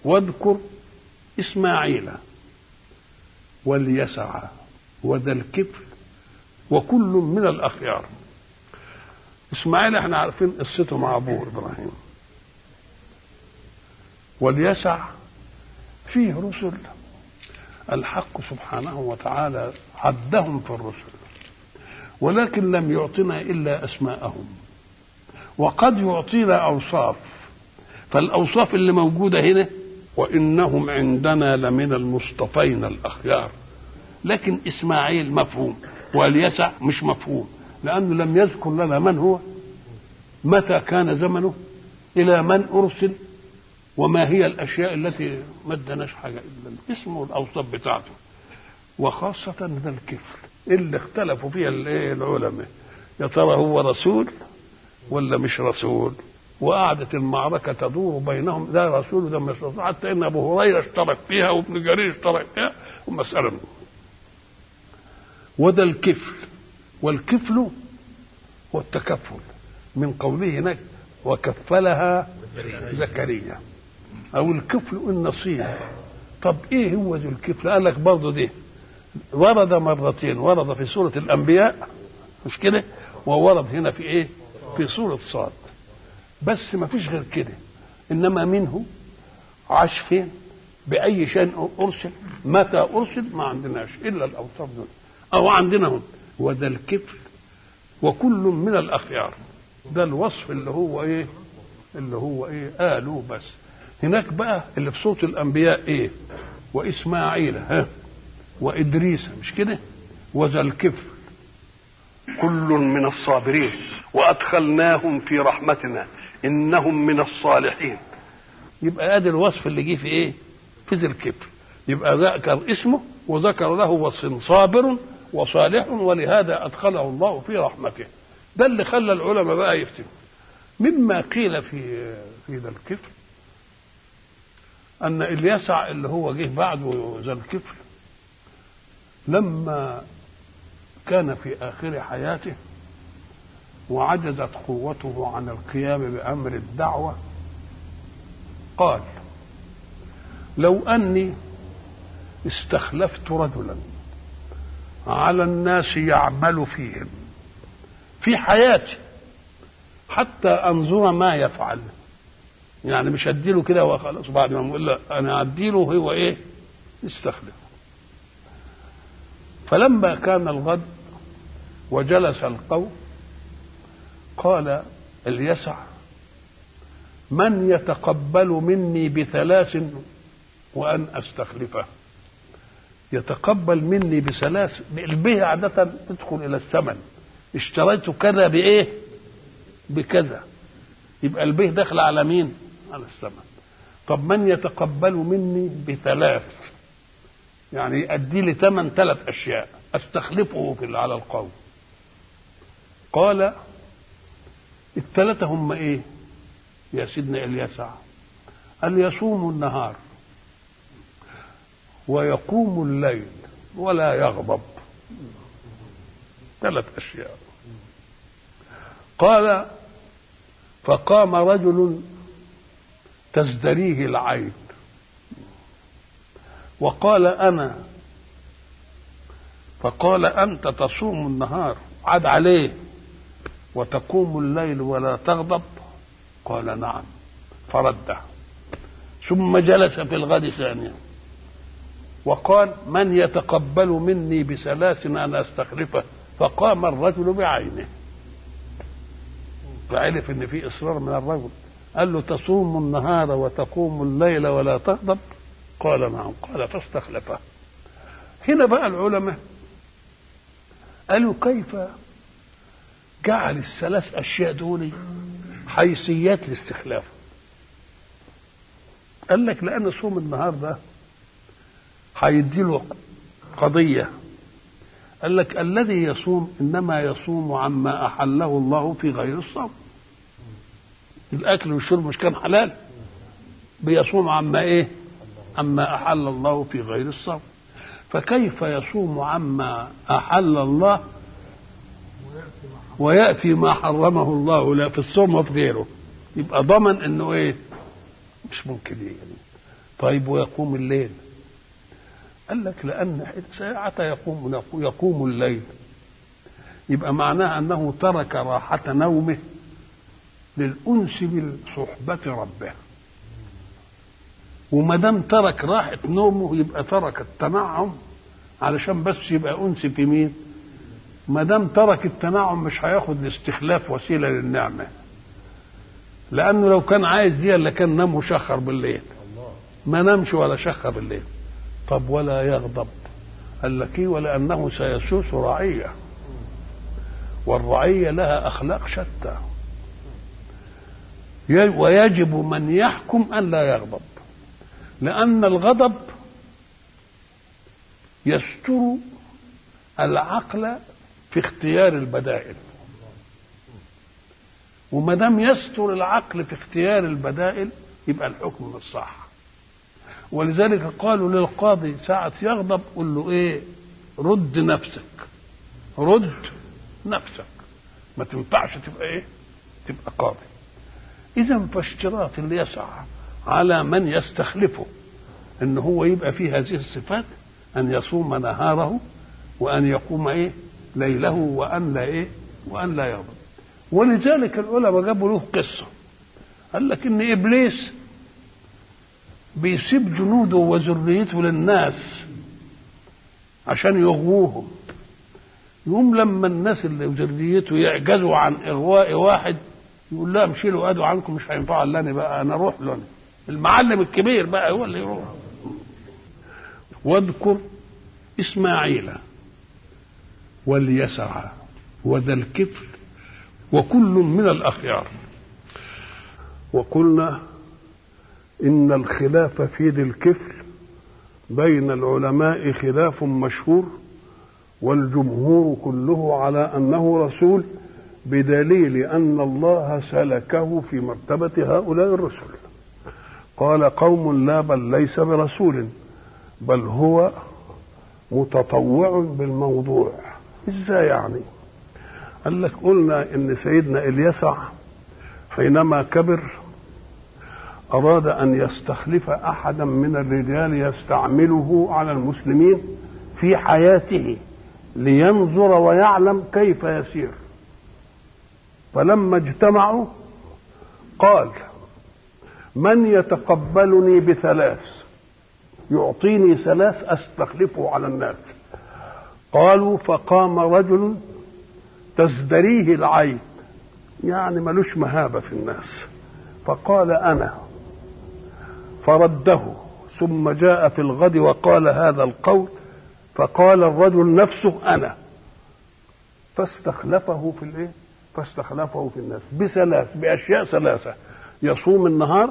واذكر إسماعيل واليسع وذا الكفل وكل من الأخيار إسماعيل احنا عارفين قصته مع أبوه إبراهيم واليسع فيه رسل الحق سبحانه وتعالى عدهم في الرسل ولكن لم يعطنا إلا أسماءهم وقد يعطينا أوصاف فالأوصاف اللي موجودة هنا وإنهم عندنا لمن المصطفين الأخيار لكن إسماعيل مفهوم واليسع مش مفهوم لأنه لم يذكر لنا من هو متى كان زمنه إلى من أرسل وما هي الأشياء التي ما ادناش حاجة إلا الاسم والأوصاف بتاعته وخاصة ذا الكفل اللي اختلفوا فيها العلماء يا ترى هو رسول ولا مش رسول وقعدت المعركة تدور بينهم ده رسول وده مش رسول حتى إن أبو هريرة اشترك فيها وابن جرير اشترك فيها ومسألة وده الكفل والكفل هو التكفل من قوله هناك وكفلها زكريا او الكفل النصيب طب ايه هو ذو الكفل قال لك برضه دي ورد مرتين ورد في سورة الأنبياء مش كده وورد هنا في ايه في سورة صاد بس ما فيش غير كده إنما منه عاش فين بأي شيء أرسل متى أرسل ما عندناش إلا الأوصاف دول أو عندنا هم وذا الكفل وكل من الأخيار ده الوصف اللي هو إيه اللي هو إيه قالوا بس هناك بقى اللي في صوت الأنبياء إيه وإسماعيل ها وإدريس مش كده وذا الكفل كل من الصابرين وأدخلناهم في رحمتنا إنهم من الصالحين يبقى ادي الوصف اللي جه في ايه في ذي الكفل يبقى ذكر اسمه وذكر له وصف صابر وصالح ولهذا ادخله الله في رحمته ده اللي خلى العلماء بقى يفتنوا مما قيل في في ذا الكفل ان اليسع اللي هو جه بعده ذا الكفل لما كان في اخر حياته وعجزت قوته عن القيام بامر الدعوه قال لو اني استخلفت رجلا على الناس يعمل فيهم في حياتي حتى انظر ما يفعل يعني مش اديله كده وخلاص بعد ما اقول لا انا اديله هو ايه يستخلف فلما كان الغد وجلس القوم قال اليسع من يتقبل مني بثلاث وأن أستخلفه يتقبل مني بثلاث البه عادة تدخل إلى الثمن اشتريت كذا بإيه بكذا يبقى البه داخل على مين على الثمن طب من يتقبل مني بثلاث يعني يؤدي لي ثمن ثلاث أشياء أستخلفه في على القوم قال الثلاثة هم إيه يا سيدنا اليسع أن يصوم النهار ويقوم الليل ولا يغضب ثلاث أشياء قال فقام رجل تزدريه العين وقال أنا فقال أنت تصوم النهار عاد عليه وتقوم الليل ولا تغضب قال نعم فرده ثم جلس في الغد ثانيا وقال من يتقبل مني بثلاث انا استخلفه فقام الرجل بعينه فعرف ان في اصرار من الرجل قال له تصوم النهار وتقوم الليل ولا تغضب قال نعم قال فاستخلفه هنا بقى العلماء قالوا كيف جعل الثلاث اشياء دول حيثيات الاستخلاف قال لك لان صوم النهار ده هيديله قضيه قال لك الذي يصوم انما يصوم عما احله الله في غير الصوم الاكل والشرب مش كان حلال بيصوم عما ايه عما احل الله في غير الصوم فكيف يصوم عما احل الله وياتي ما حرمه الله لا في الصوم وفي غيره يبقى ضمن انه ايه مش ممكن يعني طيب ويقوم الليل قال لك لأن ساعة يقوم يقوم الليل يبقى معناه أنه ترك راحة نومه للأنس بصحبة ربه وما دام ترك راحة نومه يبقى ترك التنعم علشان بس يبقى أنس في مين؟ ما دام ترك التنعم مش هياخد الاستخلاف وسيلة للنعمة لأنه لو كان عايز دي اللي كان نام وشخر بالليل ما نامش ولا شخر بالليل طب ولا يغضب قال لك ايه ولأنه سيسوس رعية والرعية لها أخلاق شتى ويجب من يحكم أن لا يغضب لأن الغضب يستر العقل في اختيار البدائل وما دام يستر العقل في اختيار البدائل يبقى الحكم مش صح ولذلك قالوا للقاضي ساعة يغضب قل له ايه رد نفسك رد نفسك ما تنفعش تبقى ايه تبقى قاضي اذا فاشتراط اللي يسعى على من يستخلفه ان هو يبقى فيه هذه الصفات ان يصوم نهاره وان يقوم ايه ليله وان لا ايه وان لا يغضب ولذلك العلماء جابوا له قصه قال لك ان ابليس بيسيب جنوده وذريته للناس عشان يغووهم يقوم لما الناس اللي ذريته يعجزوا عن اغواء واحد يقول لهم شيلوا ادوا عنكم مش هينفعوا الا انا بقى انا اروح له المعلم الكبير بقى هو اللي يروح واذكر اسماعيل واليسع وذا الكفل وكل من الاخيار وقلنا ان الخلاف في ذي الكفل بين العلماء خلاف مشهور والجمهور كله على انه رسول بدليل ان الله سلكه في مرتبه هؤلاء الرسل قال قوم لا بل ليس برسول بل هو متطوع بالموضوع ازاي يعني قال لك قلنا ان سيدنا اليسع حينما كبر اراد ان يستخلف احدا من الرجال يستعمله على المسلمين في حياته لينظر ويعلم كيف يسير فلما اجتمعوا قال من يتقبلني بثلاث يعطيني ثلاث استخلفه على الناس قالوا فقام رجل تزدريه العين يعني ملوش مهابة في الناس فقال أنا فرده ثم جاء في الغد وقال هذا القول فقال الرجل نفسه أنا فاستخلفه في الايه فاستخلفه في الناس بثلاث بأشياء ثلاثة يصوم النهار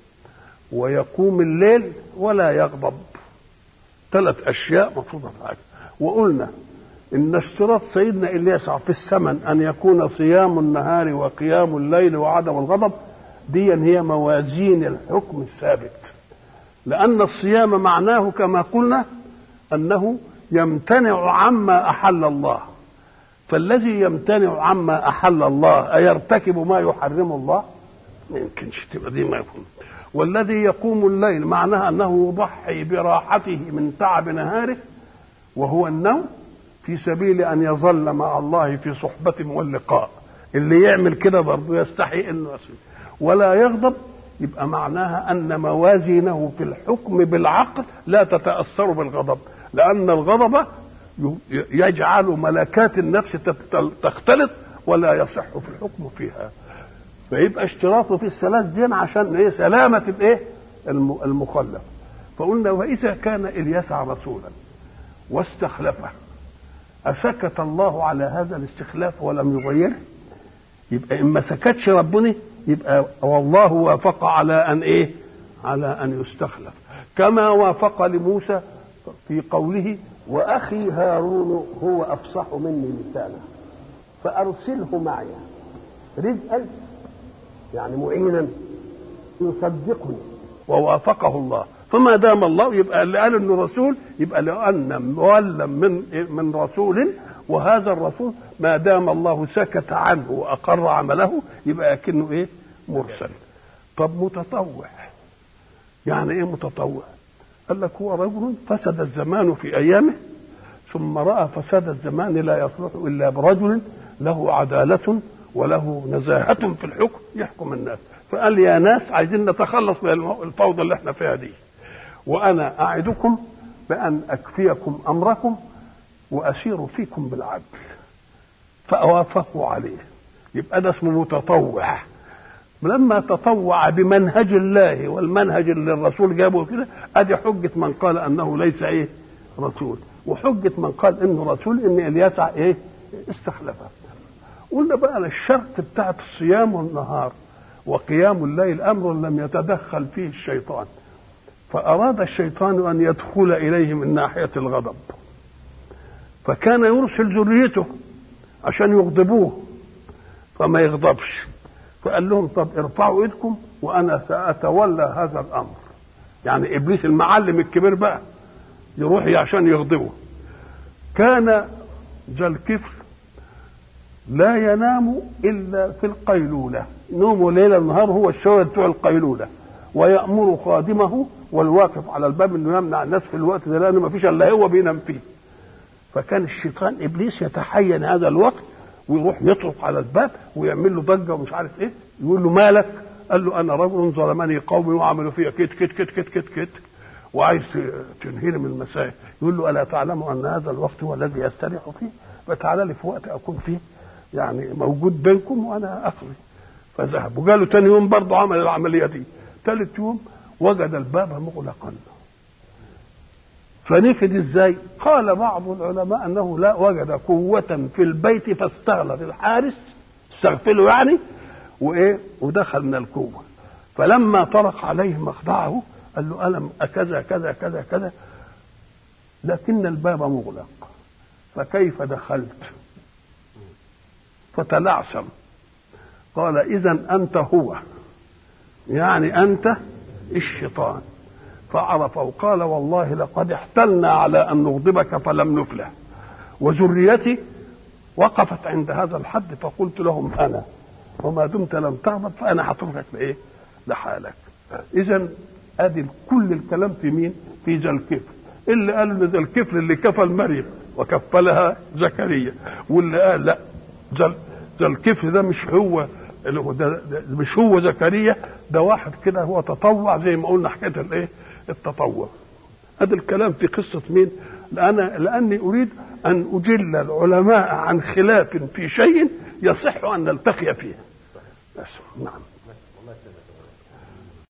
ويقوم الليل ولا يغضب ثلاث أشياء مفروضة في حاجة وقلنا إن اشتراط سيدنا إلياس في الثمن أن يكون صيام النهار وقيام الليل وعدم الغضب دي هي موازين الحكم الثابت لأن الصيام معناه كما قلنا أنه يمتنع عما أحل الله فالذي يمتنع عما أحل الله أيرتكب ما يحرم الله ما يمكنش تبقى دي ما يكون والذي يقوم الليل معناها أنه يضحي براحته من تعب نهاره وهو النوم في سبيل أن يظل مع الله في صحبة واللقاء اللي يعمل كده برضه يستحي انه يصير ولا يغضب يبقى معناها ان موازينه في الحكم بالعقل لا تتاثر بالغضب لان الغضب يجعل ملكات النفس تختلط ولا يصح في الحكم فيها فيبقى اشتراطه في الثلاث دين عشان ايه سلامه الايه المخلف فقلنا واذا كان اليسع رسولا واستخلفه اسكت الله على هذا الاستخلاف ولم يغيره يبقى ان ما سكتش ربنا يبقى والله وافق على ان ايه على ان يستخلف كما وافق لموسى في قوله واخي هارون هو افصح مني لسانا فارسله معي رزقا يعني معينا يصدقني ووافقه الله فما دام الله يبقى اللي قال انه رسول يبقى لان مولى من من رسول وهذا الرسول ما دام الله سكت عنه واقر عمله يبقى كأنه ايه مرسل طب متطوع يعني ايه متطوع قال لك هو رجل فسد الزمان في ايامه ثم راى فساد الزمان لا يصلح الا برجل له عداله وله نزاهه في الحكم يحكم الناس فقال يا ناس عايزين نتخلص من الفوضى اللي احنا فيها دي وانا اعدكم بان اكفيكم امركم واسير فيكم بالعدل فاوافقوا عليه يبقى ده اسمه متطوع لما تطوع بمنهج الله والمنهج اللي الرسول جابه كده ادي حجه من قال انه ليس ايه رسول وحجه من قال انه رسول ان الياس ايه استخلفه قلنا بقى الشرط بتاعت الصيام والنهار وقيام الليل امر لم يتدخل فيه الشيطان فاراد الشيطان ان يدخل اليه من ناحيه الغضب فكان يرسل ذريته عشان يغضبوه فما يغضبش فقال لهم طب ارفعوا ايدكم وانا ساتولى هذا الامر يعني ابليس المعلم الكبير بقى يروح عشان يغضبه كان ذا الكفر لا ينام الا في القيلوله نومه ليل نهار هو الشويه بتوع القيلوله ويامر خادمه والواقف على الباب انه يمنع الناس في الوقت ده لانه ما فيش الا هو بينام فيه فكان الشيطان ابليس يتحين هذا الوقت ويروح يطرق على الباب ويعمل له ضجه ومش عارف ايه يقول له مالك قال له انا رجل ظلمني قومي وعملوا فيا كت كت كت كت كت كت وعايز تنهيني من المسائل يقول له الا تعلم ان هذا الوقت هو الذي يستريح فيه فتعالى لي في وقت اكون فيه يعني موجود بينكم وانا اقضي فذهب وقالوا تاني يوم برضه عمل العمليه دي ثالث يوم وجد الباب مغلقا فنفد ازاي قال بعض العلماء انه لا وجد قوة في البيت فاستغلط الحارس استغفله يعني وايه ودخل من القوة فلما طرق عليه مخدعه قال له ألم كذا كذا كذا كذا لكن الباب مغلق فكيف دخلت فتلعثم قال إذا أنت هو يعني أنت الشيطان فعرف وقال والله لقد احتلنا على أن نغضبك فلم نفلح وذريتي وقفت عند هذا الحد فقلت لهم أنا وما دمت لم تغضب فأنا هتركك لإيه لحالك إذا ادي كل الكلام في مين؟ في ذا الكفر اللي قال ان ذا الكفر اللي كفل مريم وكفلها زكريا واللي قال لا ذا الكفر ده مش هو اللي هو ده, ده مش هو زكريا ده واحد كده هو تطوع زي ما قلنا حكايه الايه؟ التطوع. هذا الكلام في قصه مين؟ لأنا لاني اريد ان اجل العلماء عن خلاف في شيء يصح ان نلتقي فيه. بس نعم.